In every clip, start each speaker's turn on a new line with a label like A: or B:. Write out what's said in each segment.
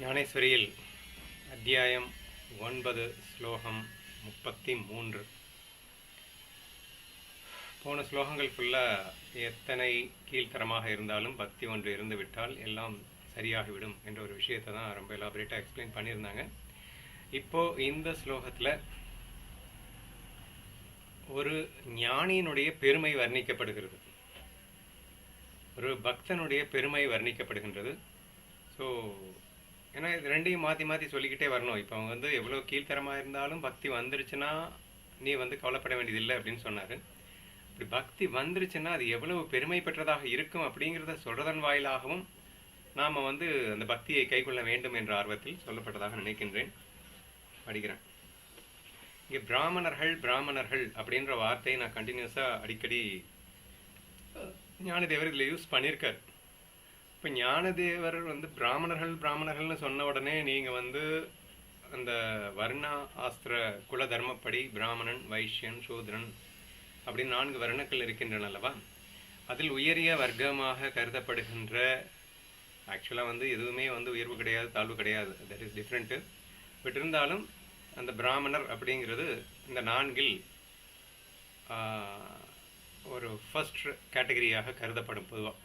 A: ஞானேஸ்வரியில் அத்தியாயம் ஒன்பது ஸ்லோகம் முப்பத்தி மூன்று போன ஸ்லோகங்கள் ஃபுல்லாக எத்தனை கீழ்த்தரமாக இருந்தாலும் பக்தி ஒன்று இருந்து விட்டால் எல்லாம் சரியாகிவிடும் என்ற ஒரு விஷயத்தை தான் ரொம்ப எலாபரேட்டாக எக்ஸ்பிளைன் பண்ணியிருந்தாங்க இப்போ இந்த ஸ்லோகத்தில் ஒரு ஞானியினுடைய பெருமை வர்ணிக்கப்படுகிறது ஒரு பக்தனுடைய பெருமை வர்ணிக்கப்படுகின்றது ஸோ ஏன்னா இது ரெண்டையும் மாற்றி மாற்றி சொல்லிக்கிட்டே வரணும் இப்போ அவங்க வந்து எவ்வளோ கீழ்த்தரமாக இருந்தாலும் பக்தி வந்துருச்சுன்னா நீ வந்து கவலைப்பட வேண்டியதில்லை அப்படின்னு சொன்னார் இப்படி பக்தி வந்துருச்சுன்னா அது எவ்வளவு பெருமை பெற்றதாக இருக்கும் அப்படிங்கிறத சொல்றதன் வாயிலாகவும் நாம் வந்து அந்த பக்தியை கைக்கொள்ள வேண்டும் என்ற ஆர்வத்தில் சொல்லப்பட்டதாக நினைக்கின்றேன் படிக்கிறேன் இங்கே பிராமணர்கள் பிராமணர்கள் அப்படின்ற வார்த்தையை நான் கண்டினியூஸாக அடிக்கடி ஞானதேவர் இதில் யூஸ் பண்ணியிருக்கார் இப்போ ஞானதேவர் வந்து பிராமணர்கள் பிராமணர்கள்னு சொன்ன உடனே நீங்கள் வந்து அந்த வர்ணா ஆஸ்திர குல தர்மப்படி பிராமணன் வைஷ்யன் சூத்ரன் அப்படின்னு நான்கு வர்ணங்கள் இருக்கின்றன அல்லவா அதில் உயரிய வர்க்கமாக கருதப்படுகின்ற ஆக்சுவலாக வந்து எதுவுமே வந்து உயர்வு கிடையாது தாழ்வு கிடையாது தட் இஸ் டிஃப்ரெண்ட்டு பட் இருந்தாலும் அந்த பிராமணர் அப்படிங்கிறது இந்த நான்கில் ஒரு ஃபர்ஸ்ட் கேட்டகரியாக கருதப்படும் பொதுவாக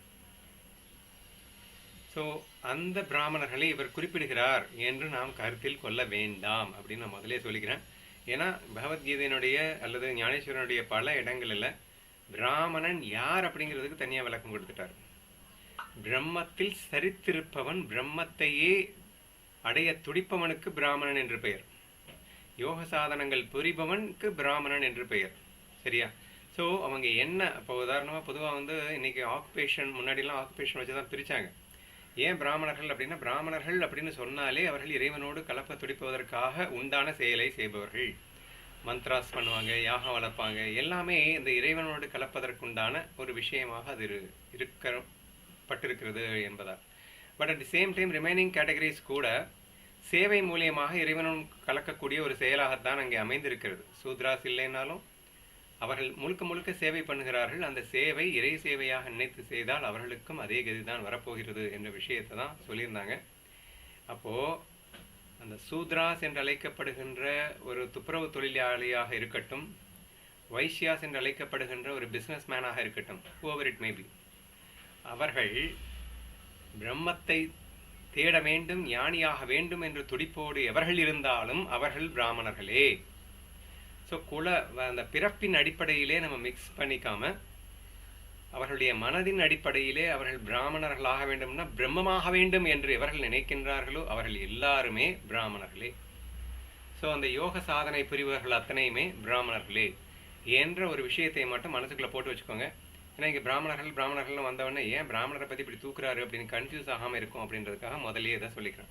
A: ஸோ அந்த பிராமணர்களை இவர் குறிப்பிடுகிறார் என்று நாம் கருத்தில் கொள்ள வேண்டாம் அப்படின்னு நான் முதலே சொல்லிக்கிறேன் ஏன்னா பகவத்கீதையினுடைய அல்லது ஞானேஸ்வரனுடைய பல இடங்களில் பிராமணன் யார் அப்படிங்கிறதுக்கு தனியாக விளக்கம் கொடுத்துட்டார் பிரம்மத்தில் சரித்திருப்பவன் பிரம்மத்தையே அடைய துடிப்பவனுக்கு பிராமணன் என்று பெயர் யோக சாதனங்கள் புரிபவனுக்கு பிராமணன் என்று பெயர் சரியா ஸோ அவங்க என்ன இப்போ உதாரணமாக பொதுவாக வந்து இன்னைக்கு ஆக்குபேஷன் முன்னாடிலாம் ஆக்குபேஷன் வச்சு தான் பிரித்தாங்க ஏன் பிராமணர்கள் அப்படின்னா பிராமணர்கள் அப்படின்னு சொன்னாலே அவர்கள் இறைவனோடு கலப்ப துடிப்பதற்காக உண்டான செயலை செய்பவர்கள் மந்த்ராஸ் பண்ணுவாங்க யாகம் வளர்ப்பாங்க எல்லாமே இந்த இறைவனோடு கலப்பதற்குண்டான ஒரு விஷயமாக அது இருக்க பட்டிருக்கிறது என்பதால் but at the same time remaining categories கூட சேவை மூலியமாக இறைவனும் கலக்கக்கூடிய ஒரு செயலாகத்தான் அங்கே அமைந்திருக்கிறது சூத்ராஸ் இல்லைனாலும் அவர்கள் முழுக்க முழுக்க சேவை பண்ணுகிறார்கள் அந்த சேவை இறை சேவையாக நினைத்து செய்தால் அவர்களுக்கும் அதே கதி தான் வரப்போகிறது என்ற விஷயத்தை தான் சொல்லியிருந்தாங்க அப்போது அந்த சூத்ராஸ் என்று அழைக்கப்படுகின்ற ஒரு துப்புரவு தொழிலாளியாக இருக்கட்டும் வைஷ்யாஸ் என்று அழைக்கப்படுகின்ற ஒரு பிஸ்னஸ் மேனாக இருக்கட்டும் ஓவர் இட் மேபி அவர்கள் பிரம்மத்தை தேட வேண்டும் ஞானியாக வேண்டும் என்று துடிப்போடு எவர்கள் இருந்தாலும் அவர்கள் பிராமணர்களே ஸோ குல அந்த பிறப்பின் அடிப்படையிலே நம்ம மிக்ஸ் பண்ணிக்காம அவர்களுடைய மனதின் அடிப்படையிலே அவர்கள் பிராமணர்களாக வேண்டும்னா பிரம்மமாக வேண்டும் என்று எவர்கள் நினைக்கின்றார்களோ அவர்கள் எல்லாருமே பிராமணர்களே ஸோ அந்த யோக சாதனை புரிவர்கள் அத்தனையுமே பிராமணர்களே என்ற ஒரு விஷயத்தை மட்டும் மனசுக்குள்ளே போட்டு வச்சுக்கோங்க ஏன்னா இங்கே பிராமணர்கள் பிராமணர்கள்னு வந்தவொடனே ஏன் பிராமணரை பற்றி இப்படி தூக்குறாரு அப்படின்னு கன்ஃபியூஸ் ஆகாமல் இருக்கும் அப்படின்றதுக்காக முதலே இதை சொல்லிக்கிறேன்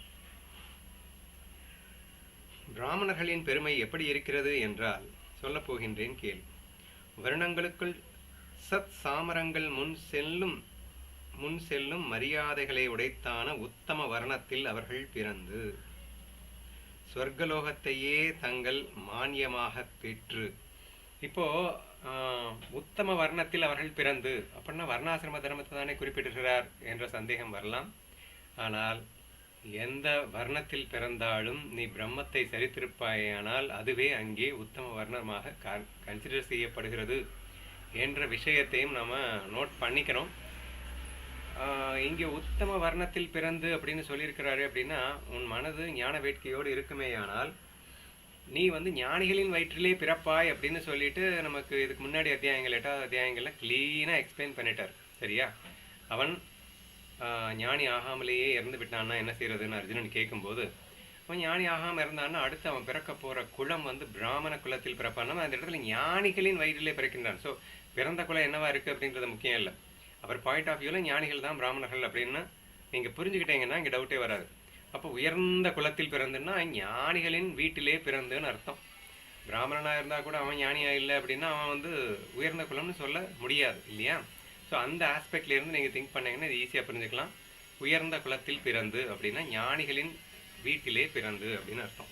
A: பிராமணர்களின் பெருமை எப்படி இருக்கிறது என்றால் சொல்லப் போகின்றேன் கேள் வருணங்களுக்குள் சத் சாமரங்கள் முன் செல்லும் முன் செல்லும் மரியாதைகளை உடைத்தான உத்தம வர்ணத்தில் அவர்கள் பிறந்து சொர்க்கலோகத்தையே தங்கள் மானியமாக பெற்று இப்போ உத்தம வர்ணத்தில் அவர்கள் பிறந்து அப்படின்னா வர்ணாசிரம தர்மத்தை தானே குறிப்பிடுகிறார் என்ற சந்தேகம் வரலாம் ஆனால் எந்த வர்ணத்தில் பிறந்தாலும் நீ பிரம்மத்தை சரித்திருப்பாயானால் அதுவே அங்கே உத்தம வர்ணமாக கன்சிடர் செய்யப்படுகிறது என்ற விஷயத்தையும் நம்ம நோட் பண்ணிக்கிறோம் இங்கே உத்தம வர்ணத்தில் பிறந்து அப்படின்னு சொல்லியிருக்கிறாரு அப்படின்னா உன் மனது ஞான வேட்கையோடு இருக்குமேயானால் நீ வந்து ஞானிகளின் வயிற்றிலே பிறப்பாய் அப்படின்னு சொல்லிட்டு நமக்கு இதுக்கு முன்னாடி அத்தியாயங்கள் எட்டாவது அத்தியாயங்கள்ல கிளீனாக எக்ஸ்பிளைன் பண்ணிட்டார் சரியா அவன் ஞானி ஆகாமலேயே இறந்து விட்டான்னா என்ன செய்யறதுன்னு அர்ஜுனன் கேட்கும்போது அவன் ஞானி ஆகாமல் இருந்தான்னா அடுத்து அவன் பிறக்க போகிற குளம் வந்து பிராமண குலத்தில் பிறப்பான் அந்த இடத்துல ஞானிகளின் வயிற்றிலே பிறக்கின்றான் ஸோ பிறந்த குலம் என்னவா இருக்குது அப்படின்றது முக்கியம் இல்லை அவர் பாயிண்ட் ஆஃப் வியூவில் ஞானிகள் தான் பிராமணர்கள் அப்படின்னு நீங்கள் புரிஞ்சுக்கிட்டீங்கன்னா இங்கே டவுட்டே வராது அப்போ உயர்ந்த குலத்தில் பிறந்துன்னா ஞானிகளின் வீட்டிலே பிறந்துன்னு அர்த்தம் பிராமணனாக இருந்தால் கூட அவன் ஞானியாக இல்லை அப்படின்னா அவன் வந்து உயர்ந்த குலம்னு சொல்ல முடியாது இல்லையா ஸோ அந்த ஆஸ்பெக்ட்லேருந்து நீங்கள் திங்க் பண்ணீங்கன்னா இது ஈஸியாக புரிஞ்சுக்கலாம் உயர்ந்த குலத்தில் பிறந்து அப்படின்னா ஞானிகளின் வீட்டிலே பிறந்து அப்படின்னு அர்த்தம்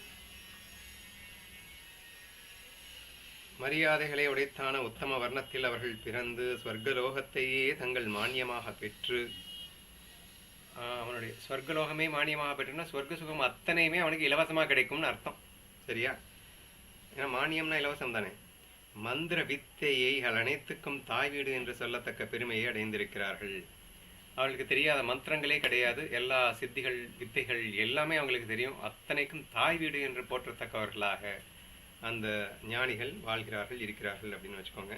A: மரியாதைகளை உடைத்தான உத்தம வர்ணத்தில் அவர்கள் பிறந்து ஸ்வர்கலோகத்தையே தங்கள் மானியமாக பெற்று ஆஹ், அவனுடைய சொர்க்கலோகமே மானியமாக பெற்றுனா சொர்க்க சுகம் அத்தனையுமே அவனுக்கு இலவசமாக கிடைக்கும்னு அர்த்தம் சரியா ஏன்னா மானியம்னா இலவசம் தானே மந்திர வித்தையைகள் அனைத்துக்கும் தாய் வீடு என்று சொல்லத்தக்க பெருமையை அடைந்திருக்கிறார்கள் அவர்களுக்கு தெரியாத மந்திரங்களே கிடையாது எல்லா சித்திகள் வித்தைகள் எல்லாமே அவங்களுக்கு தெரியும் அத்தனைக்கும் தாய் வீடு என்று போற்றத்தக்கவர்களாக அந்த ஞானிகள் வாழ்கிறார்கள் இருக்கிறார்கள் அப்படின்னு வச்சுக்கோங்க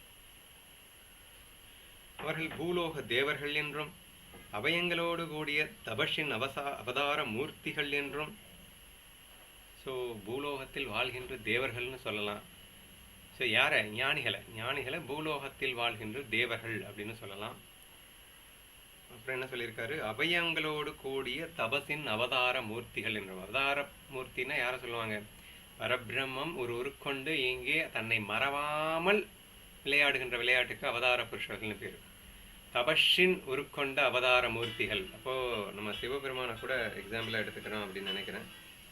A: அவர்கள் பூலோக தேவர்கள் என்றும் அபயங்களோடு கூடிய தபஷின் அவசா அவதார மூர்த்திகள் என்றும் ஸோ பூலோகத்தில் வாழ்கின்ற தேவர்கள்னு சொல்லலாம் ஸோ யாரை ஞானிகளை ஞானிகளை பூலோகத்தில் வாழ்கின்ற தேவர்கள் அப்படின்னு சொல்லலாம் அப்புறம் என்ன சொல்லியிருக்காரு அபயங்களோடு கூடிய தபசின் அவதார மூர்த்திகள் என்றும் அவதார மூர்த்தின்னா யாரை சொல்லுவாங்க பரபிரம்மம் ஒரு உருக்கொண்டு இங்கே தன்னை மறவாமல் விளையாடுகின்ற விளையாட்டுக்கு அவதார புருஷர்கள்னு பேர் தபஷின் உருக்கொண்ட அவதார மூர்த்திகள் அப்போ நம்ம சிவபெருமானை கூட எக்ஸாம்பிளா எடுத்துக்கிறோம் அப்படின்னு நினைக்கிறேன்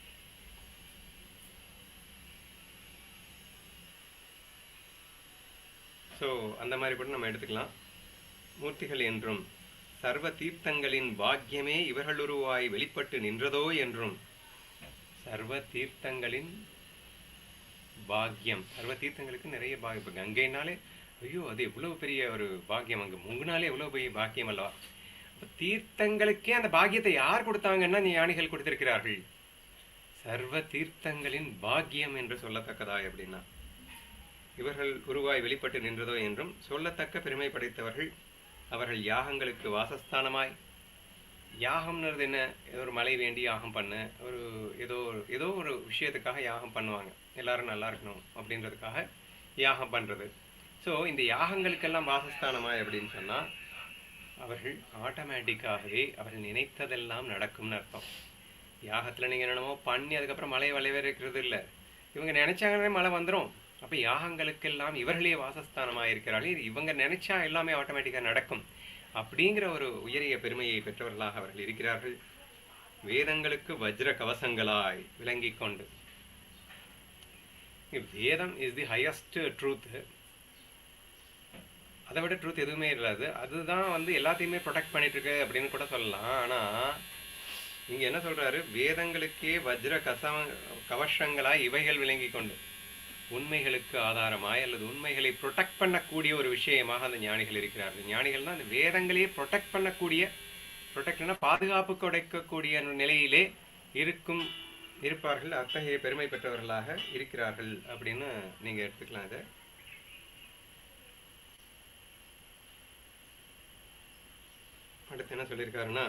A: ஸோ அந்த மாதிரி கூட நம்ம எடுத்துக்கலாம் மூர்த்திகள் என்றும் சர்வ தீர்த்தங்களின் பாக்கியமே இவர்கள் உருவாய் வெளிப்பட்டு நின்றதோ என்றும் சர்வ தீர்த்தங்களின் பாக்கியம் சர்வ தீர்த்தங்களுக்கு நிறைய பாக்கியம் இப்போ கங்கைனாலே ஐயோ அது எவ்வளவு பெரிய ஒரு பாக்கியம் அங்கே முங்குனாலே எவ்வளவு பெரிய பாக்கியம் அல்லவா அப்ப தீர்த்தங்களுக்கே அந்த பாக்கியத்தை யார் கொடுத்தாங்கன்னா ஞானிகள் கொடுத்திருக்கிறார்கள் சர்வ தீர்த்தங்களின் பாக்கியம் என்று சொல்லத்தக்கதா எப்படின்னா இவர்கள் உருவாய் வெளிப்பட்டு நின்றதோ என்றும் சொல்லத்தக்க பெருமை படைத்தவர்கள் அவர்கள் யாகங்களுக்கு வாசஸ்தானமாய் யாகம்ன்றது என்ன ஏதோ ஒரு மழை வேண்டி யாகம் பண்ண ஒரு ஏதோ ஒரு- ஏதோ ஒரு விஷயத்துக்காக யாகம் பண்ணுவாங்க எல்லாரும் நல்லா இருக்கணும் அப்படின்றதுக்காக யாகம் பண்ணுறது ஸோ இந்த யாகங்களுக்கெல்லாம் வாசஸ்தானமாய் அப்படின்னு சொன்னால் அவர்கள் ஆட்டோமேட்டிக்காகவே அவர்கள் நினைத்ததெல்லாம் நடக்கும்னு அர்த்தம் யாகத்தில் நீங்கள் என்னென்னமோ பண்ணி அதுக்கப்புறம் மழை வளைவே இருக்கிறது இல்லை இவங்க நினைச்சாங்கன்னா மழை வந்துடும் அப்போ யாகங்களுக்கெல்லாம் இவர்களே வாசஸ்தானமாக இருக்கிறார்கள் இவங்க நினைச்சா எல்லாமே ஆட்டோமேட்டிக்காக நடக்கும் அப்படிங்கிற ஒரு உயரிய பெருமையை பெற்றவர்களாக அவர்கள் இருக்கிறார்கள் வேதங்களுக்கு வஜ்ர கவசங்களாய் விளங்கிக் கொண்டு வேதம் இஸ் தி ஹையஸ்ட் ட்ரூத் அதை விட ட்ரூத் எதுவுமே இல்லாது அதுதான் வந்து எல்லாத்தையுமே ப்ரொடெக்ட் பண்ணிட்டு இருக்கு அப்படின்னு கூட சொல்லலாம் ஆனா இங்க என்ன சொல்றாரு வேதங்களுக்கே வஜ்ர கசவ கவசங்களாய் இவைகள் விளங்கி கொண்டு உண்மைகளுக்கு ஆதாரமாய் அல்லது உண்மைகளை ப்ரொடெக்ட் பண்ணக்கூடிய ஒரு விஷயமாக அந்த ஞானிகள் இருக்கிறார்கள் ஞானிகள்னா அந்த வேதங்களையே ப்ரொடெக்ட் பண்ணக்கூடிய ப்ரொடெக்ட்னா பாதுகாப்பு கொடுக்கக்கூடிய நிலையிலே இருக்கும் இருப்பார்கள் அத்தகைய பெருமை பெற்றவர்களாக இருக்கிறார்கள் அப்படின்னு நீங்க எடுத்துக்கலாம் இதை அடுத்து என்ன சொல்லியிருக்காருன்னா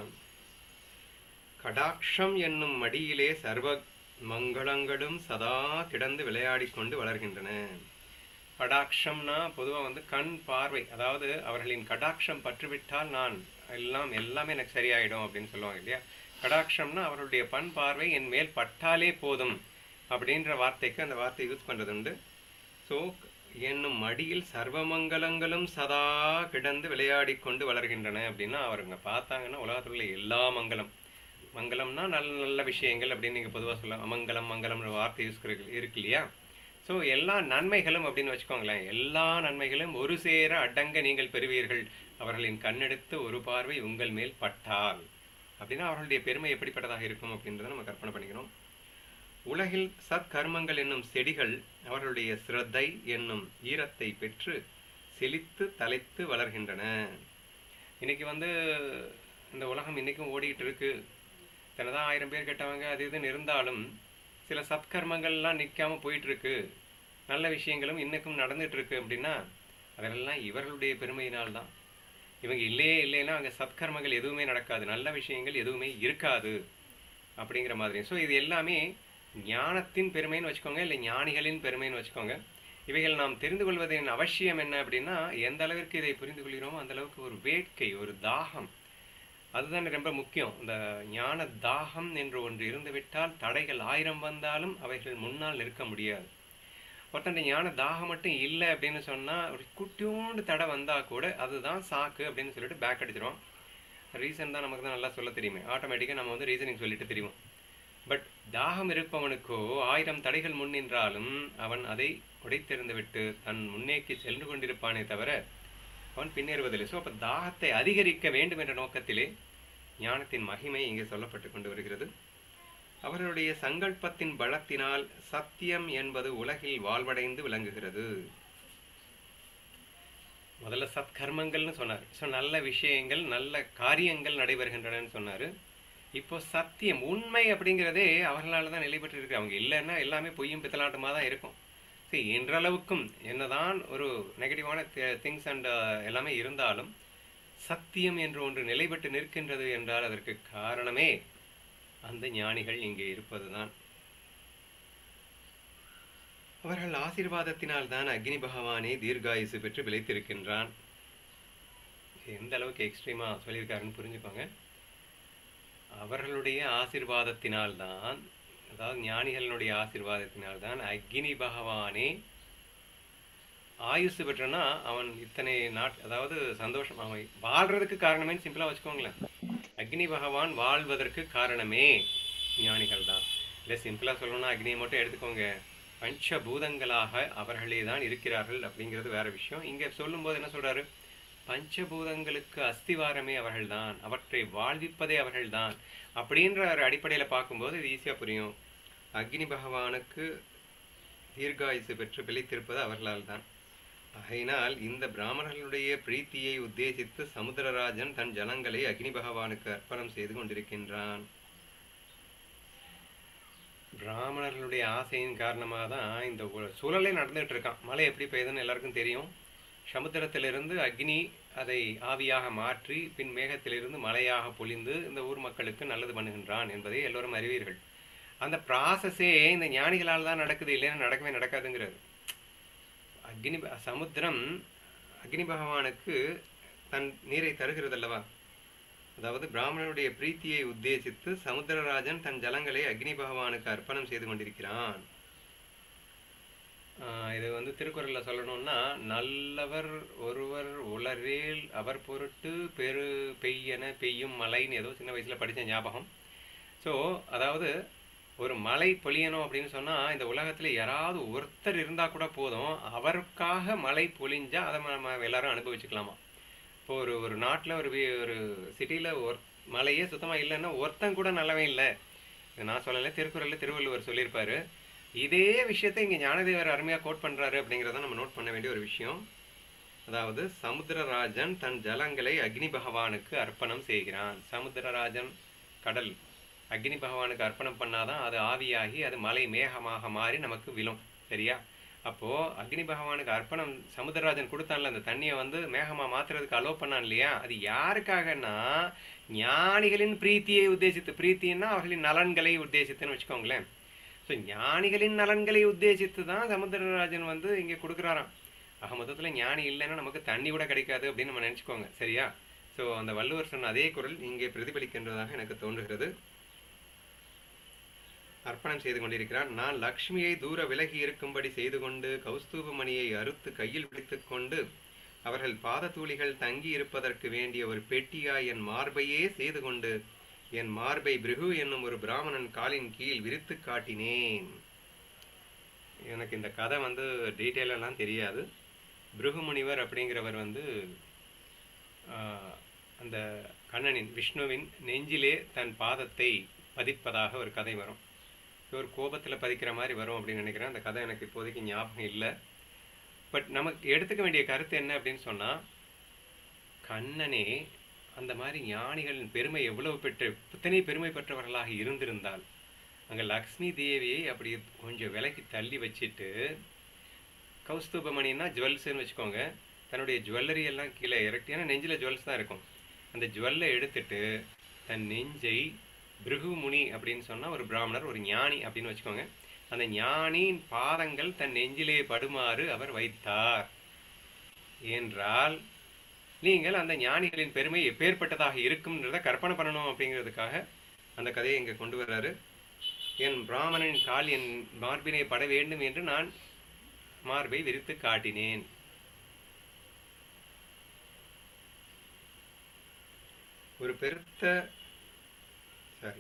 A: கடாட்சம் என்னும் மடியிலே சர்வ மங்களங்களும் சதா கிடந்து விளையாடிக் கொண்டு வளர்கின்றன கடாட்சம்னா பொதுவாக வந்து கண் பார்வை அதாவது அவர்களின் கடாட்சம் பற்றுவிட்டால் நான் எல்லாம் எல்லாமே எனக்கு சரியாயிடும் அப்படின்னு சொல்லுவாங்க இல்லையா கடாட்சம்னா அவருடைய பண் பார்வை என் மேல் பட்டாலே போதும் அப்படின்ற வார்த்தைக்கு அந்த வார்த்தை யூஸ் பண்ணுறது உண்டு ஸோ என்னும் மடியில் சர்வமங்கலங்களும் சதா கிடந்து விளையாடிக் கொண்டு வளர்கின்றன அப்படின்னா அவருங்க பார்த்தாங்கன்னா உலகத்தில் உள்ள எல்லா மங்களம் மங்களம்னா நல்ல நல்ல விஷயங்கள் அப்படின்னு நீங்கள் பொதுவாக சொல்லலாம் அமங்கலம் மங்களம்ன்ற வார்த்தை யூஸ் இருக்கு இல்லையா ஸோ எல்லா நன்மைகளும் அப்படின்னு வச்சுக்கோங்களேன் எல்லா நன்மைகளும் ஒரு சேர அடங்க நீங்கள் பெறுவீர்கள் அவர்களின் கண்ணெடுத்து ஒரு பார்வை உங்கள் மேல் பட்டால் அப்படின்னா அவர்களுடைய பெருமை எப்படிப்பட்டதாக இருக்கும் அப்படின்றத நம்ம கற்பனை பண்ணிக்கணும் உலகில் சத்கர்மங்கள் என்னும் செடிகள் அவர்களுடைய சிரத்தை என்னும் ஈரத்தை பெற்று செழித்து தலைத்து வளர்கின்றன இன்னைக்கு வந்து இந்த உலகம் இன்னைக்கும் ஓடிக்கிட்டு இருக்கு தினதான் ஆயிரம் பேர் கேட்டவங்க அது இதுன்னு இருந்தாலும் சில சத்கர்மங்கள்லாம் நிற்காம போயிட்டு இருக்கு நல்ல விஷயங்களும் இன்னைக்கும் நடந்துட்டு இருக்கு அப்படின்னா அதெல்லாம் இவர்களுடைய பெருமையினால் தான் இவங்க இல்லையே இல்லைன்னா அங்கே சத்கர்மங்கள் எதுவுமே நடக்காது நல்ல விஷயங்கள் எதுவுமே இருக்காது அப்படிங்கிற மாதிரி ஸோ இது எல்லாமே ஞானத்தின் பெருமைன்னு வச்சுக்கோங்க இல்லை ஞானிகளின் பெருமைன்னு வச்சுக்கோங்க இவைகள் நாம் தெரிந்து கொள்வதின் அவசியம் என்ன அப்படின்னா எந்த அளவிற்கு இதை புரிந்து கொள்கிறோமோ அந்த அளவுக்கு ஒரு வேட்கை ஒரு தாகம் அதுதான் ரொம்ப முக்கியம் இந்த ஞான தாகம் என்று ஒன்று இருந்துவிட்டால் தடைகள் ஆயிரம் வந்தாலும் அவைகள் முன்னால் நிற்க முடியாது ஒருத்தன் ஞான தாகம் மட்டும் இல்லை அப்படின்னு சொன்னால் ஒரு குட்டியோண்டு தடை வந்தால் கூட அதுதான் சாக்கு அப்படின்னு சொல்லிட்டு பேக் அடிச்சிருவோம் ரீசன் தான் நமக்கு தான் நல்லா சொல்ல தெரியுமே ஆட்டோமேட்டிக்காக நம்ம வந்து ரீசனிங் சொல்லிட்டு தெரியும் பட் தாகம் இருப்பவனுக்கோ ஆயிரம் தடைகள் முன் நின்றாலும் அவன் அதை உடைத்தெறிந்து விட்டு தன் முன்னேக்கி சென்று கொண்டிருப்பானே தவிர அவன் பின்னேறுவதில்லை ஸோ அப்போ தாகத்தை அதிகரிக்க வேண்டும் என்ற நோக்கத்திலே ஞானத்தின் மகிமை இங்கே சொல்லப்பட்டு கொண்டு வருகிறது அவர்களுடைய சங்கல்பத்தின் பலத்தினால் சத்தியம் என்பது உலகில் வாழ்வடைந்து விளங்குகிறது முதல்ல சத்கர்மங்கள்னு சொன்னார் ஸோ நல்ல விஷயங்கள் நல்ல காரியங்கள் நடைபெறுகின்றனன்னு சொன்னார் இப்போ சத்தியம் உண்மை அப்படிங்கிறதே அவர்களால் தான் நிலை பெற்று இருக்கு அவங்க இல்லைன்னா எல்லாமே பொய்யும் பித்தலாட்டமாக தான் இருக்கும் சரி என்றளவுக்கும் என்னதான் ஒரு நெகட்டிவான திங்ஸ் அண்ட் எல்லாமே இருந்தாலும் சத்தியம் என்று ஒன்று நிலை பெற்று நிற்கின்றது என்றால் அதற்கு காரணமே அந்த ஞானிகள் இங்கே இருப்பதுதான் அவர்கள் ஆசீர்வாதத்தினால் தான் அக்னி பகவானே தீர்காயுசு பெற்று விளைத்திருக்கின்றான் எந்த அளவுக்கு எக்ஸ்ட்ரீமா சொல்லியிருக்காருன்னு புரிஞ்சுக்கோங்க அவர்களுடைய ஆசீர்வாதத்தினால்தான் அதாவது ஞானிகளுடைய ஆசீர்வாதத்தினால்தான் அக்னி பகவானே ஆயுசு பெற்றனா அவன் இத்தனை நாட் அதாவது சந்தோஷம் அவன் வாழ்றதுக்கு காரணமே சிம்பிளா வச்சுக்கோங்களேன் அக்னி பகவான் வாழ்வதற்கு காரணமே ஞானிகள் தான் இல்லை சிம்பிளா சொல்லணும்னா அக்னியை மட்டும் எடுத்துக்கோங்க பஞ்சபூதங்களாக அவர்களே தான் இருக்கிறார்கள் அப்படிங்கிறது வேற விஷயம் இங்க சொல்லும்போது என்ன சொல்றாரு பஞ்சபூதங்களுக்கு அஸ்திவாரமே அவர்கள்தான் அவற்றை வாழ்விப்பதே அவர்கள்தான் அப்படின்ற ஒரு அடிப்படையில் பார்க்கும்போது இது ஈஸியாக புரியும் அக்னி பகவானுக்கு தீர்காயுசு பெற்று பிழைத்திருப்பது அவர்களால் தான் ஆகையினால் இந்த பிராமணர்களுடைய பிரீத்தியை உத்தேசித்து சமுத்திரராஜன் தன் ஜனங்களை அக்னி பகவானுக்கு அர்ப்பணம் செய்து கொண்டிருக்கின்றான் பிராமணர்களுடைய ஆசையின் காரணமாக தான் இந்த உ- சூழலே நடந்துகிட்டு இருக்கான் மழை எப்படி பெய்யுதுன்னு எல்லாருக்கும் தெரியும் சமுத்திரத்திலிருந்து அக்னி அதை ஆவியாக மாற்றி பின் மேகத்திலிருந்து மழையாக பொழிந்து இந்த ஊர் மக்களுக்கு நல்லது பண்ணுகின்றான் என்பதை எல்லோரும் அறிவீர்கள் அந்த ப்ராசஸே இந்த ஞானிகளால் தான் நடக்குது இல்லைன்னா நடக்கவே நடக்காதுங்கிறது அக்னி ப- சமுத்திரம் அக்னி பகவானுக்கு தன் நீரை தருகிறது அல்லவா அதாவது பிராமணனுடைய பிரீத்தியை உத்தேசித்து சமுத்திரராஜன் தன் ஜலங்களை அக்னி பகவானுக்கு அர்ப்பணம் செய்து கொண்டிருக்கிறான் ஆஹ் இது வந்து திருக்குறள்ல சொல்லணும்னா நல்லவர் ஒருவர் உளரேல் அவர் பொருட்டு பெரு பெய்யென பெய்யும் மழைன்னு ஏதோ சின்ன வயசுல படிச்ச ஞாபகம் ஸோ அதாவது ஒரு மழை பொழியணும் அப்படின்னு சொன்னா இந்த உலகத்துல யாராவது ஒருத்தர் இருந்தா கூட போதும் அவருக்காக மழை பொழிஞ்சா அதை நம்ம எல்லாரும் அனுபவிச்சுக்கலாமா இப்போ ஒரு ஒரு நாட்டுல ஒரு வி- ஒரு சிட்டில ஒரு மழையே சுத்தமா இல்லைன்னா ஒருத்தன் கூட நல்லவன் இல்லை இது நான் சொல்லலை திருக்குறள்ல திருவள்ளுவர் சொல்லியிருப்பாரு இதே விஷயத்தை இங்க ஞானதேவர் அருமையா கோட் பண்றாரு அப்படிங்கிறத நம்ம நோட் பண்ண வேண்டிய ஒரு விஷயம் அதாவது சமுத்திரராஜன் தன் ஜலங்களை அக்னி பகவானுக்கு அர்ப்பணம் செய்கிறான் சமுத்திரராஜன் கடல் அக்னி பகவானுக்கு அர்ப்பணம் பண்ணாதான் அது ஆவியாகி அது மலை மேகமாக மாறி நமக்கு விழும் சரியா அப்போ அக்னி பகவானுக்கு அர்ப்பணம் சமுத்திரராஜன் கொடுத்தான்ல அந்த தண்ணியை வந்து மேகமா மாத்துறதுக்கு அலோ பண்ணான் இல்லையா அது யாருக்காகன்னா ஞானிகளின் பிரீத்தியை உத்தேசித்து பிரீத்தின்னா அவர்களின் நலன்களை உத்தேசித்துன்னு வச்சுக்கோங்களேன் ஸோ ஞானிகளின் நலன்களை உத்தேசித்து தான் சமுத்திரராஜன் வந்து இங்கே கொடுக்குறாராம் ஆக மொத்தத்தில் ஞானி இல்லைன்னா நமக்கு தண்ணி கூட கிடைக்காது அப்படின்னு நம்ம நினச்சிக்கோங்க சரியா ஸோ அந்த வள்ளுவர் சொன்ன அதே குரல் இங்கே பிரதிபலிக்கின்றதாக எனக்கு தோன்றுகிறது அர்ப்பணம் செய்து கொண்டிருக்கிறான் நான் லக்ஷ்மியை தூர விலகி இருக்கும்படி செய்து கொண்டு கௌஸ்தூப மணியை அறுத்து கையில் பிடித்துக் கொண்டு அவர்கள் பாதத்தூளிகள் தங்கி இருப்பதற்கு வேண்டிய ஒரு பெட்டியாய் என் மார்பையே செய்து கொண்டு என் மார்பை பிருகு என்னும் ஒரு பிராமணன் காலின் கீழ் விரித்து காட்டினேன் எனக்கு இந்த கதை வந்து டீட்டெயில் எல்லாம் தெரியாது பிருகு முனிவர் அப்படிங்கிறவர் வந்து ஆஹ், அந்த கண்ணனின் விஷ்ணுவின் நெஞ்சிலே தன் பாதத்தை பதிப்பதாக ஒரு கதை வரும் இது ஒரு கோபத்தில் பதிக்கிற மாதிரி வரும் அப்படின்னு நினைக்கிறேன் அந்த கதை எனக்கு இப்போதைக்கு ஞாபகம் இல்லை பட் நமக்கு எடுத்துக்க வேண்டிய கருத்து என்ன அப்படின்னு சொன்னால் கண்ணனே அந்த மாதிரி ஞானிகளின் பெருமை எவ்வளவு பெற்று இத்தனை பெருமை பெற்றவர்களாக இருந்திருந்தால் அங்கே லக்ஷ்மி தேவியை அப்படி கொஞ்சம் விலைக்கு தள்ளி வச்சுட்டு கௌஸ்தூபமணின்னா ஜுவல்ஸ்னு வச்சுக்கோங்க தன்னுடைய ஜுவல்லரி எல்லாம் கீழே இறக்கி ஏன்னா நெஞ்சில் ஜுவல்ஸ் தான் இருக்கும் அந்த ஜுவல்லை எடுத்துட்டு தன் நெஞ்சை பிருகுமுனி அப்படின்னு சொன்னால் ஒரு பிராமணர் ஒரு ஞானி அப்படின்னு வச்சுக்கோங்க அந்த ஞானியின் பாதங்கள் தன் நெஞ்சிலே படுமாறு அவர் வைத்தார் என்றால் நீங்கள் அந்த ஞானிகளின் பெருமை எப்பேற்பட்டதாக இருக்கும்ன்றத கற்பனை பண்ணணும் அப்படிங்கிறதுக்காக அந்த கதையை இங்கே கொண்டு வர்றாரு என் பிராமணன் கால் என் மார்பினை பட வேண்டும் என்று நான் மார்பை விரித்து காட்டினேன் ஒரு பெருத்த சாரி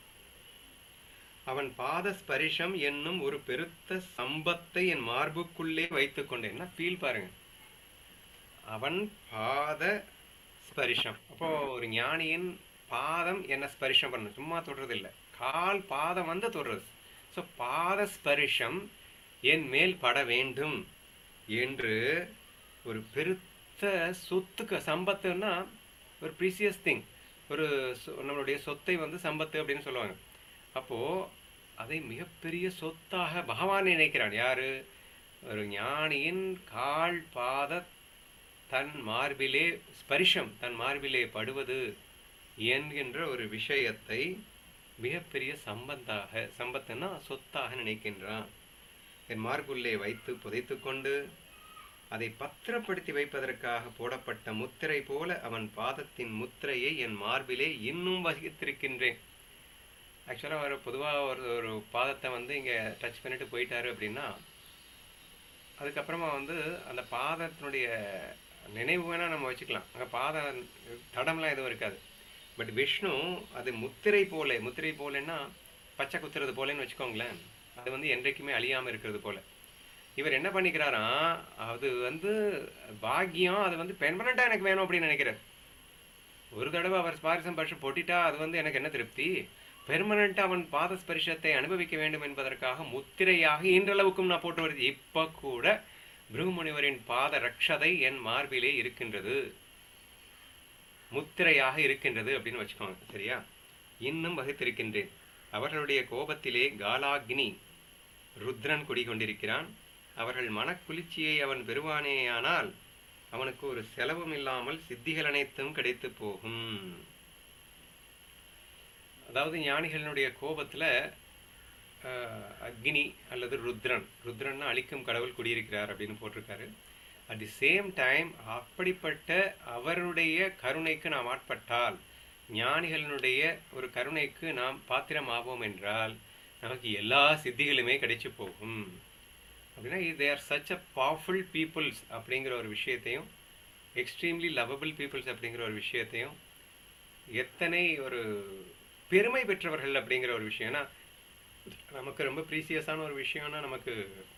A: அவன் பாத ஸ்பரிஷம் என்னும் ஒரு பெருத்த சம்பத்தை என் மார்புக்குள்ளே வைத்துக் கொண்டேன் ஃபீல் பாருங்க அவன் பாத ஸ்பரிஷம் அப்போ ஒரு ஞானியின் பாதம் என்ன ஸ்பரிஷம் பண்ணணும் சும்மா தொடுறது இல்லை கால் பாதம் வந்து தொடுறது ஸோ பாத ஸ்பரிஷம் என் மேல் பட வேண்டும் என்று ஒரு பெருத்த சொத்துக்கு சம்பத்துன்னா ஒரு ப்ரீசியஸ் திங் ஒரு சொ- நம்மளுடைய சொத்தை வந்து சம்பத்து அப்படின்னு சொல்லுவாங்க அப்போது அதை மிகப்பெரிய சொத்தாக பகவான் நினைக்கிறான் யாரு ஒரு ஞானியின் கால் பாத தன் மார்பிலே ஸ்பரிஷம் தன் மார்பிலே படுவது என்கின்ற ஒரு விஷயத்தை மிகப்பெரிய சம்பந்தாக சம்பத்துன்னா சொத்தாக நினைக்கின்றான் என் மார்புள்ளே வைத்து புதைத்துக் கொண்டு அதை பத்திரப்படுத்தி வைப்பதற்காக போடப்பட்ட முத்திரை போல அவன் பாதத்தின் முத்திரையை என் மார்பிலே இன்னும் வகித்திருக்கின்றேன் ஆக்சுவலாக ஒரு பொதுவாக ஒரு ஒரு பாதத்தை வந்து இங்கே டச் பண்ணிட்டு போயிட்டாரு அப்படின்னா அதுக்கப்புறமா வந்து அந்த பாதத்தினுடைய நினைவு வேணால் நம்ம வச்சுக்கலாம் அங்கே பாத தடம்லாம் எதுவும் இருக்காது பட் விஷ்ணு அது முத்திரை போல முத்திரை போலன்னா பச்சை குத்துறது போலன்னு வச்சுக்கோங்களேன் அது வந்து என்றைக்குமே அழியாமல் இருக்கிறது போல இவர் என்ன பண்ணிக்கிறாராம் அது வந்து பாக்கியம் அது வந்து பெர்மனண்ட்டாக எனக்கு வேணும் அப்படின்னு நினைக்கிறார் ஒரு தடவை அவர் ஸ்பாரிசம் பரிசு பொட்டிட்டா அது வந்து எனக்கு என்ன திருப்தி பெர்மனண்ட்டாக அவன் பாத ஸ்பரிசத்தை அனுபவிக்க வேண்டும் என்பதற்காக முத்திரையாக இன்றளவுக்கும் நான் போட்டு வருது இப்போ கூட பிருகுமுனிவரின் பாத ரக்ஷதை என் மார்பிலே இருக்கின்றது முத்திரையாக இருக்கின்றது அப்படின்னு வச்சுக்கோங்க சரியா இன்னும் வகுத்திருக்கின்றேன் அவர்களுடைய கோபத்திலே காலாக்னி ருத்ரன் குடிகொண்டிருக்கிறான் அவர்கள் மனக்குளிர்ச்சியை அவன் பெறுவானேயானால் அவனுக்கு ஒரு செலவும் இல்லாமல் சித்திகள் அனைத்தும் கிடைத்து போகும் அதாவது ஞானிகளினுடைய கோபத்துல ஆஹ், அக்னி அல்லது ருத்ரன் ருத்ரன்னா அழிக்கும் கடவுள் குடியிருக்கிறார் அப்படின்னு போட்டிருக்காரு அட் தி சேம் டைம் அப்படிப்பட்ட அவருடைய கருணைக்கு நாம் ஆட்பட்டால் ஞானிகளினுடைய ஒரு கருணைக்கு நாம் பாத்திரம் ஆவோம் என்றால் நமக்கு எல்லா சித்திகளுமே கிடைச்சு போகும் அப்படின்னா they are such a powerful peoples அப்படிங்கிற ஒரு விஷயத்தையும் எக்ஸ்ட்ரீம்லி லவபிள் பீப்புள்ஸ் அப்படிங்கிற ஒரு விஷயத்தையும் எத்தனை ஒரு பெருமை பெற்றவர்கள் அப்படிங்கிற ஒரு விஷயம் ஏன்னா நமக்கு ரொம்ப ப்ரீசியஸான ஒரு விஷயம்னா நமக்கு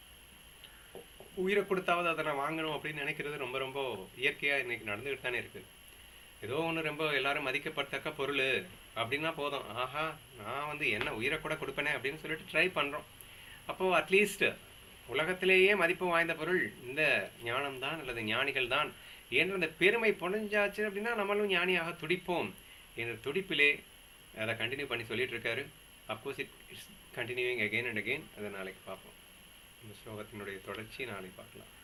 A: உயிரை கொடுத்தாவது அதை நான் வாங்கணும் அப்படின்னு நினைக்கிறது ரொம்ப ரொம்ப இயற்கையாக இன்னைக்கு நடந்துகிட்டு தானே இருக்குது ஏதோ ஒன்று ரொம்ப எல்லாரும் மதிக்கப்பட்டக்க பொருள் அப்படின்னா போதும் ஆஹா நான் வந்து என்ன உயிரை கூட கொடுப்பேனே அப்படின்னு சொல்லிட்டு ட்ரை பண்ணுறோம் அப்போது அட்லீஸ்ட் உலகத்திலேயே மதிப்பு வாய்ந்த பொருள் இந்த ஞானம்தான் அல்லது ஞானிகள் தான் என்ற அந்த பெருமை பொழிஞ்சாச்சு அப்படின்னா நம்மளும் ஞானியாக துடிப்போம் என்ற துடிப்பிலே அதை கண்டினியூ பண்ணி சொல்லிட்டு இருக்காரு of course it it's continuing again and again அதை நாளைக்கு பார்ப்போம் இந்த ஸ்லோகத்தினுடைய தொடர்ச்சி நாளைக்கு பார்க்கலாம்